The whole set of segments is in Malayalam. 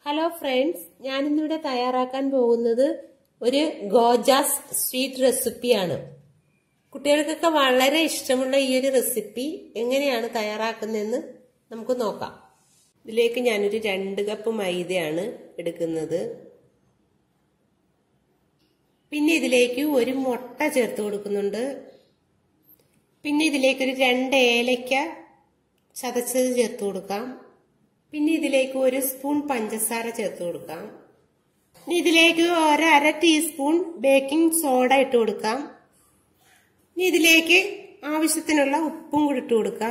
ഹലോ ഫ്രണ്ട്സ് ഞാനിന്നിവിടെ തയ്യാറാക്കാൻ പോകുന്നത് ഒരു ഗോജാസ് സ്വീറ്റ് റെസിപ്പിയാണ് കുട്ടികൾക്കൊക്കെ വളരെ ഇഷ്ടമുള്ള ഈ ഒരു റെസിപ്പി എങ്ങനെയാണ് തയ്യാറാക്കുന്നതെന്ന് നമുക്ക് നോക്കാം ഇതിലേക്ക് ഞാനൊരു രണ്ട് കപ്പ് മൈദയാണ് എടുക്കുന്നത് പിന്നെ ഇതിലേക്ക് ഒരു മുട്ട ചേർത്ത് കൊടുക്കുന്നുണ്ട് പിന്നെ ഇതിലേക്ക് ഒരു രണ്ട് ഏലയ്ക്ക ചതച്ചത് ചേർത്ത് കൊടുക്കാം പിന്നെ ഇതിലേക്ക് ഒരു സ്പൂൺ പഞ്ചസാര ചേർത്ത് കൊടുക്കാം ഇനി ഇതിലേക്ക് ഒരു അര ടീസ്പൂൺ ബേക്കിംഗ് സോഡ ഇട്ട് കൊടുക്കാം ഇനി ഇതിലേക്ക് ആവശ്യത്തിനുള്ള ഉപ്പും കൂടി ഇട്ട് കൊടുക്കാം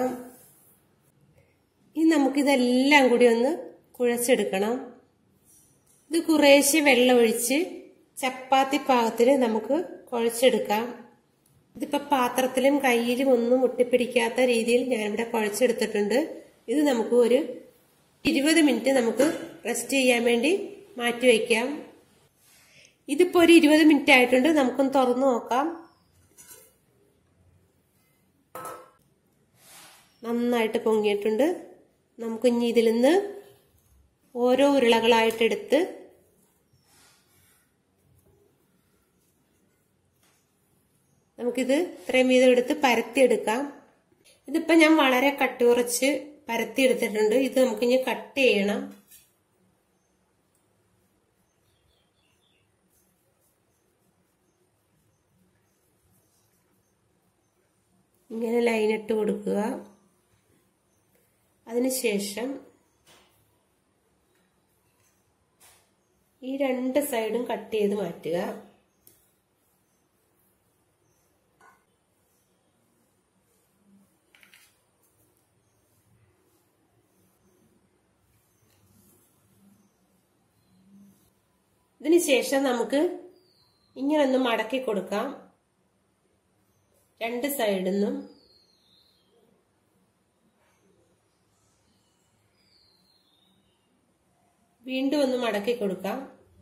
ഇനി നമുക്കിതെല്ലാം കൂടി ഒന്ന് കുഴച്ചെടുക്കണം ഇത് കുറേശ്ശെ വെള്ളം ഒഴിച്ച് ചപ്പാത്തി പാകത്തിൽ നമുക്ക് കുഴച്ചെടുക്കാം ഇതിപ്പോൾ പാത്രത്തിലും കയ്യിലും ഒന്നും ഒട്ടിപ്പിടിക്കാത്ത രീതിയിൽ ഞാനിവിടെ കുഴച്ചെടുത്തിട്ടുണ്ട് ഇത് നമുക്ക് ഒരു ഇരുപത് മിനിറ്റ് നമുക്ക് റെസ്റ്റ് ചെയ്യാൻ വേണ്ടി മാറ്റി വയ്ക്കാം ഇതിപ്പോൾ ഒരു ഇരുപത് മിനിറ്റ് ആയിട്ടുണ്ട് നമുക്കൊന്ന് തുറന്നു നോക്കാം നന്നായിട്ട് പൊങ്ങിയിട്ടുണ്ട് നമുക്കിനി ഇതിൽ നിന്ന് ഓരോ ഉരുളകളായിട്ടെടുത്ത് നമുക്കിത് ഇത്രയും വീതം എടുത്ത് പരത്തിയെടുക്കാം ഇതിപ്പോൾ ഞാൻ വളരെ കട്ടി കുറച്ച് പരത്തിയെടുത്തിട്ടുണ്ട് ഇത് നമുക്കിനി കട്ട് ചെയ്യണം ഇങ്ങനെ ലൈൻ ഇട്ട് കൊടുക്കുക അതിനുശേഷം ഈ രണ്ട് സൈഡും കട്ട് ചെയ്ത് മാറ്റുക ഇതിന് ശേഷം നമുക്ക് ഇങ്ങനെ ഒന്ന് മടക്കി കൊടുക്കാം രണ്ട് സൈഡിൽ നിന്നും വീണ്ടും ഒന്ന് മടക്കി കൊടുക്കാം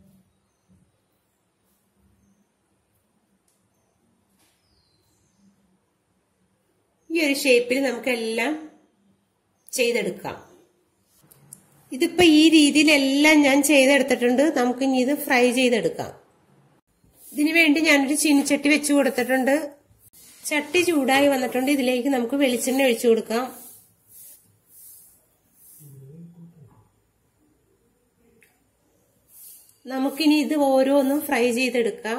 ഈ ഒരു ഷേപ്പിൽ നമുക്കെല്ലാം ചെയ്തെടുക്കാം ഇതിപ്പോ ഈ രീതിയിലെല്ലാം ഞാൻ ചെയ്തെടുത്തിട്ടുണ്ട് നമുക്ക് ഇനി ഇത് ഫ്രൈ ചെയ്തെടുക്കാം ഇതിനു വേണ്ടി ഞാനൊരു ചീനിച്ചട്ടി വെച്ച് കൊടുത്തിട്ടുണ്ട് ചട്ടി ചൂടായി വന്നിട്ടുണ്ട് ഇതിലേക്ക് നമുക്ക് വെളിച്ചെണ്ണ ഒഴിച്ചു കൊടുക്കാം നമുക്കിനി ഇത് ഓരോന്നും ഫ്രൈ ചെയ്തെടുക്കാം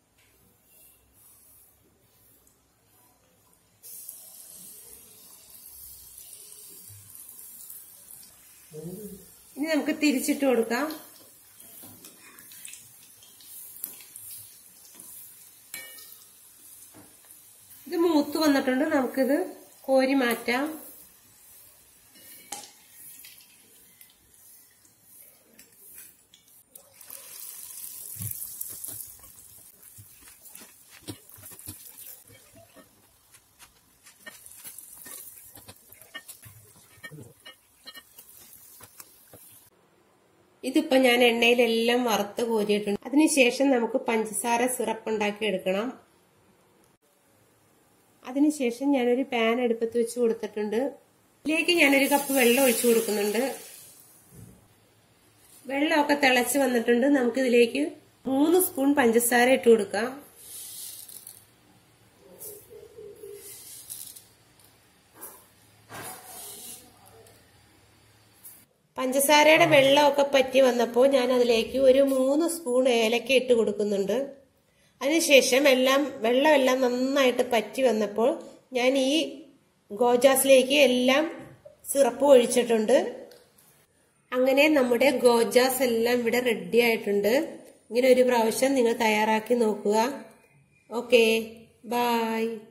ഇനി നമുക്ക് തിരിച്ചിട്ട് കൊടുക്കാം ഇത് മൂത്ത് വന്നിട്ടുണ്ട് നമുക്കിത് കോരി മാറ്റാം ഇതിപ്പോ ഞാൻ എണ്ണയിലെല്ലാം വറുത്ത് കോരിയിട്ടുണ്ട് അതിനുശേഷം നമുക്ക് പഞ്ചസാര സിറപ്പ് ഉണ്ടാക്കി എടുക്കണം അതിനുശേഷം ഞാനൊരു പാൻ അടുപ്പത്ത് വെച്ച് കൊടുത്തിട്ടുണ്ട് ഇതിലേക്ക് ഞാനൊരു കപ്പ് വെള്ളം ഒഴിച്ചു കൊടുക്കുന്നുണ്ട് വെള്ളമൊക്കെ തിളച്ച് വന്നിട്ടുണ്ട് നമുക്കിതിലേക്ക് മൂന്ന് സ്പൂൺ പഞ്ചസാര ഇട്ട് കൊടുക്കാം പഞ്ചസാരയുടെ വെള്ളമൊക്കെ പറ്റി വന്നപ്പോൾ ഞാൻ അതിലേക്ക് ഒരു മൂന്ന് സ്പൂൺ ഏലക്ക ഇട്ട് കൊടുക്കുന്നുണ്ട് അതിനുശേഷം എല്ലാം വെള്ളമെല്ലാം നന്നായിട്ട് പറ്റി വന്നപ്പോൾ ഞാൻ ഈ ഗോജാസിലേക്ക് എല്ലാം സിറപ്പ് ഒഴിച്ചിട്ടുണ്ട് അങ്ങനെ നമ്മുടെ ഗോജാസ് എല്ലാം ഇവിടെ റെഡി ആയിട്ടുണ്ട് ഇങ്ങനെ ഒരു പ്രാവശ്യം നിങ്ങൾ തയ്യാറാക്കി നോക്കുക ഓക്കെ ബായ്